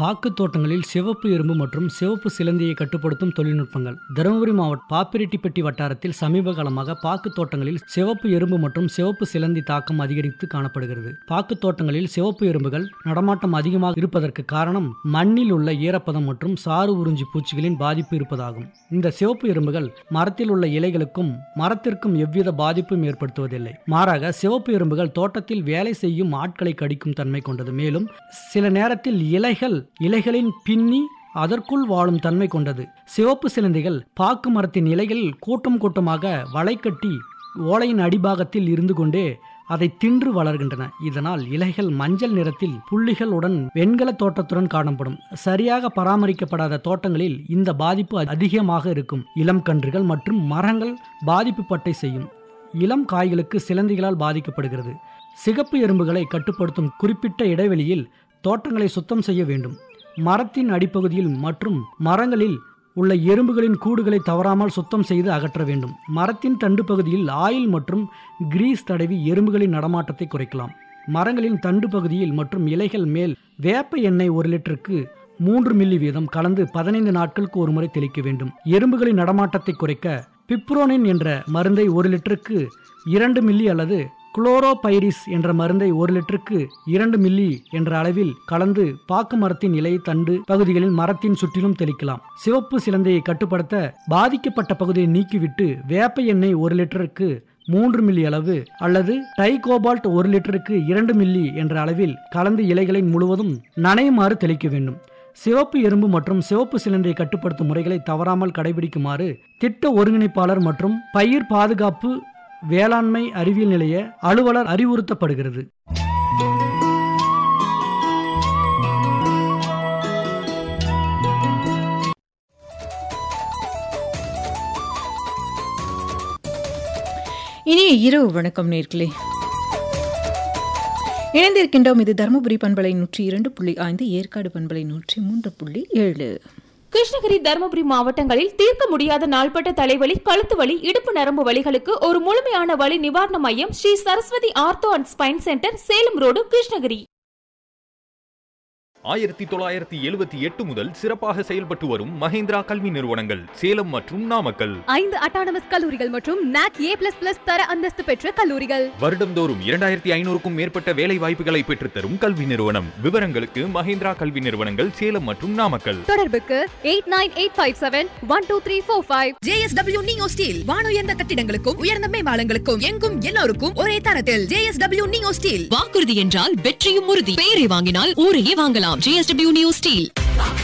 பாக்கு தோட்டங்களில் சிவப்பு எறும்பு மற்றும் சிவப்பு சிலந்தியை கட்டுப்படுத்தும் தொழில்நுட்பங்கள் தருமபுரி மாவட்ட பாப்பிரெட்டிப்பட்டி வட்டாரத்தில் சமீப காலமாக பாக்கு தோட்டங்களில் சிவப்பு எறும்பு மற்றும் சிவப்பு சிலந்தி தாக்கம் அதிகரித்து காணப்படுகிறது பாக்கு தோட்டங்களில் சிவப்பு எறும்புகள் நடமாட்டம் அதிகமாக இருப்பதற்கு காரணம் மண்ணில் உள்ள ஈரப்பதம் மற்றும் சாறு உறிஞ்சி பூச்சிகளின் பாதிப்பு இருப்பதாகும் இந்த சிவப்பு எறும்புகள் மரத்தில் உள்ள இலைகளுக்கும் மரத்திற்கும் எவ்வித பாதிப்பும் ஏற்படுத்துவதில்லை மாறாக சிவப்பு எறும்புகள் தோட்டத்தில் வேலை செய்யும் ஆட்களை கடிக்கும் தன்மை கொண்டது மேலும் சில நேரத்தில் இலைகள் இலைகளின் பின்னி அதற்குள் வாழும் தன்மை கொண்டது சிவப்பு சிலந்திகள் பாக்கு மரத்தின் இலைகளில் கூட்டம் கூட்டமாக வலை கட்டி ஓலையின் அடிபாகத்தில் இருந்து கொண்டே அதை தின்று வளர்கின்றன இதனால் இலைகள் மஞ்சள் நிறத்தில் புள்ளிகளுடன் வெண்கல தோட்டத்துடன் காணப்படும் சரியாக பராமரிக்கப்படாத தோட்டங்களில் இந்த பாதிப்பு அதிகமாக இருக்கும் இளம் கன்றுகள் மற்றும் மரங்கள் பாதிப்பு பட்டை செய்யும் இளம் காய்களுக்கு சிலந்திகளால் பாதிக்கப்படுகிறது சிகப்பு எறும்புகளை கட்டுப்படுத்தும் குறிப்பிட்ட இடைவெளியில் தோட்டங்களை சுத்தம் செய்ய வேண்டும் மரத்தின் அடிப்பகுதியில் மற்றும் மரங்களில் உள்ள எறும்புகளின் கூடுகளை தவறாமல் சுத்தம் செய்து அகற்ற வேண்டும் மரத்தின் தண்டு பகுதியில் ஆயில் மற்றும் கிரீஸ் தடவி எறும்புகளின் நடமாட்டத்தை குறைக்கலாம் மரங்களின் தண்டு பகுதியில் மற்றும் இலைகள் மேல் வேப்ப எண்ணெய் ஒரு லிட்டருக்கு மூன்று மில்லி வீதம் கலந்து பதினைந்து நாட்களுக்கு ஒரு முறை தெளிக்க வேண்டும் எறும்புகளின் நடமாட்டத்தை குறைக்க பிப்ரோனின் என்ற மருந்தை ஒரு லிட்டருக்கு இரண்டு மில்லி அல்லது குளோரோபைரிஸ் என்ற மருந்தை ஒரு லிட்டருக்கு இரண்டு மில்லி என்ற அளவில் கலந்து பாக்கு மரத்தின் இலை தண்டு பகுதிகளில் மரத்தின் சுற்றிலும் தெளிக்கலாம் சிவப்பு சிலந்தையை கட்டுப்படுத்த பாதிக்கப்பட்ட பகுதியை நீக்கிவிட்டு வேப்ப எண்ணெய் ஒரு லிட்டருக்கு மூன்று மில்லி அளவு அல்லது டைகோபால்ட் ஒரு லிட்டருக்கு இரண்டு மில்லி என்ற அளவில் கலந்து இலைகளை முழுவதும் நனையுமாறு தெளிக்க வேண்டும் சிவப்பு எறும்பு மற்றும் சிவப்பு சிலந்தை கட்டுப்படுத்தும் முறைகளை தவறாமல் கடைபிடிக்குமாறு திட்ட ஒருங்கிணைப்பாளர் மற்றும் பயிர் பாதுகாப்பு வேளாண்மை அறிவியல் நிலைய அலுவலர் அறிவுறுத்தப்படுகிறது இனிய இரவு வணக்கம் நேர்களே இணைந்திருக்கின்றோம் இது தருமபுரி பண்பலை நூற்றி இரண்டு புள்ளி ஐந்து ஏற்காடு பண்பலை நூற்றி மூன்று புள்ளி ஏழு கிருஷ்ணகிரி தருமபுரி மாவட்டங்களில் தீர்க்க முடியாத நாள்பட்ட தலைவலி கழுத்து வலி இடுப்பு நரம்பு வலிகளுக்கு ஒரு முழுமையான வலி நிவாரண மையம் Sri Saraswathi ortho and spine centre Salem road Krishnagiri ஆயிரத்தி தொள்ளாயிரத்தி எழுபத்தி எட்டு முதல் சிறப்பாக செயல்பட்டு வரும் மஹேந்திரா கல்வி நிறுவனங்கள் சேலம் மற்றும் நாமக்கல் ஐந்து அட்டானமஸ் கல்லூரிகள் மற்றும் நாக் ஏ பிளஸ் பிளஸ் தர அந்தஸ்து பெற்ற கல்லூரிகள் வருடந்தோறும் இரண்டாயிரத்தி ஐநூறுக்கும் மேற்பட்ட வேலை வாய்ப்புகளை பெற்றுத்தரும் கல்வி நிறுவனம் விவரங்களுக்கு மஹேந்திரா கல்வி நிறுவனங்கள் சேலம் மற்றும் நாமக்கல் தொடர்புக்கு eight nine eight five seven one two three four five JSW neo steel வானுயர்ந்த கட்டிடங்களுக்கும் உயர்ந்த மேம்பாலங்களுக்கும் எங்கும் எல்லோருக்கும் ஒரே தரத்தில் ஜேஎஸ்டபிள்யூ நியோ ஸ்டீல் வாக்குறுதி என்றால் வெற்றியும் உறுதி பெயரை வாங்கினால் ஊரையே வாங்கலாம் ஜேஎஸ்டபிள்யூ நியோ ஸ்டீல்